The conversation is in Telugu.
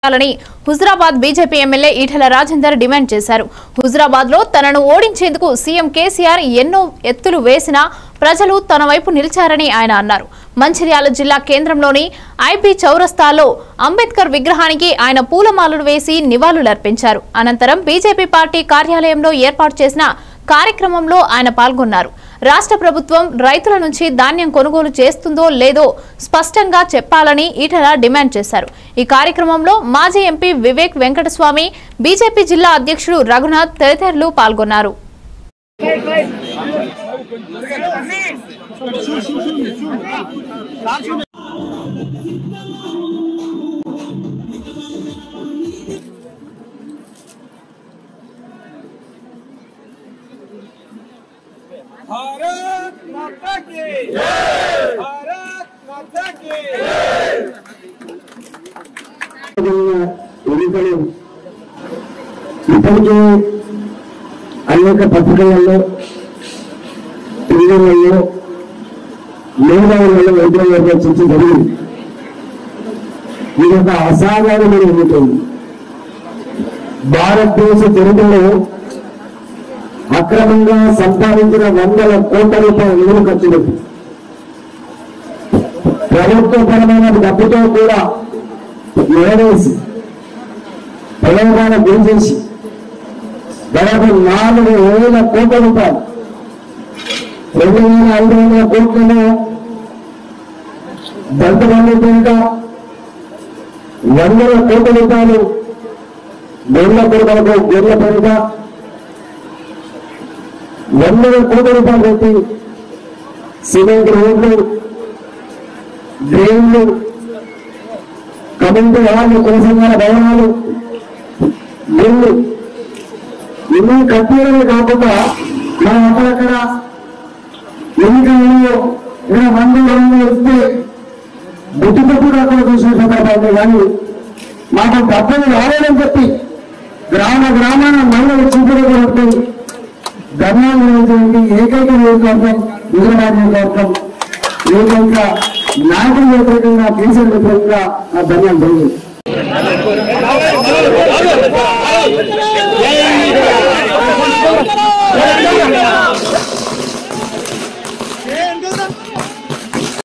చేయాలని Huzurabad BJP MLA Etela Rajender demand చేశారు హుజరాబాద్ లో తనను ఓడించేందుకు సీఎం కేసీఆర్ ఎన్నో ఎత్తులు వేసినా ప్రజలు తన వైపు నిలిచారని ఆయన అన్నారు మంచిర్యాల జిల్లా కేంద్రంలోని ఐపీ చౌరస్తాలో అంబేద్కర్ విగ్రహానికి ఆయన పూలమాలలు వేసి నివాళులర్పించారు అనంతరం బీజేపీ పార్టీ కార్యాలయంలో ఏర్పాటు చేసిన కార్యక్రమంలో ఆయన పాల్గొన్నారు రాష్ట్ర ప్రభుత్వం రైతుల నుంచి ధాన్యం కొనుగోలు చేస్తుందో లేదో స్పష్టంగా చెప్పాలని ఈటల డిమాండ్ చేశారు ఈ కార్యక్రమంలో మాజీ ఎంపీ వివేక్ వెంకటస్వామి బీజేపీ జిల్లా అధ్యక్షుడు రఘునాథ్ తదితరులు పాల్గొన్నారు भारत माता की जय भारत माता की ఎన్నికలు ఇప్పటికే అనేక పత్రికలలో టీవీలలో మేధావులలో వైద్యులలో చర్చ జరిగింది ఇది ఒక అసాధారణమైన ఎన్నిక ఇది. భారతదేశ చరిత్రలో అక్రమంగా సంపాదించిన వందల కోట్ల రూపాయల నిధులు ఖర్చు పెట్టి ప్రభుత్వపరమైన డబ్బుతో కూడా ఏడేసి తెలంగాణ గురించి దాదాపు నాలుగు వేల కోట్ల రూపాయలు రెండు వేల ఐదు వందల కోట్లలో దంతబండి పేరిట వందల కోట్ల రూపాయలు గొర్రెల కొడుకలకు గొర్రెల పేరిట వందల కోట్ల రూపాయలు పెట్టి సిమెంట్ రోడ్లు డ్రైన్లు కమిటీ వాళ్ళు కులసంఘాల భవనాలు ఇల్లు ఇల్లు కట్టేయడమే కాకుండా మనం అక్కడక్కడ ఎన్నికలలో ఇక్కడ వంద వందలు వస్తే బుట్టిపట్టుగా అక్కడ చూసిన సందర్భాలు కానీ మాకు డబ్బులు రాలేదని చెప్పి గ్రామ గ్రామాన మహిళలు చూపులు కొడుతూ ధర్నాలు నిర్వహించడానికి ఏకైక నియోజకవర్గం హైదరాబాద్ నియోజకవర్గం ఏకైక నాయకులు వ్యతిరేకంగా కేసీఆర్ వ్యతిరేకంగా ఆ ధర్నాలు జరిగింది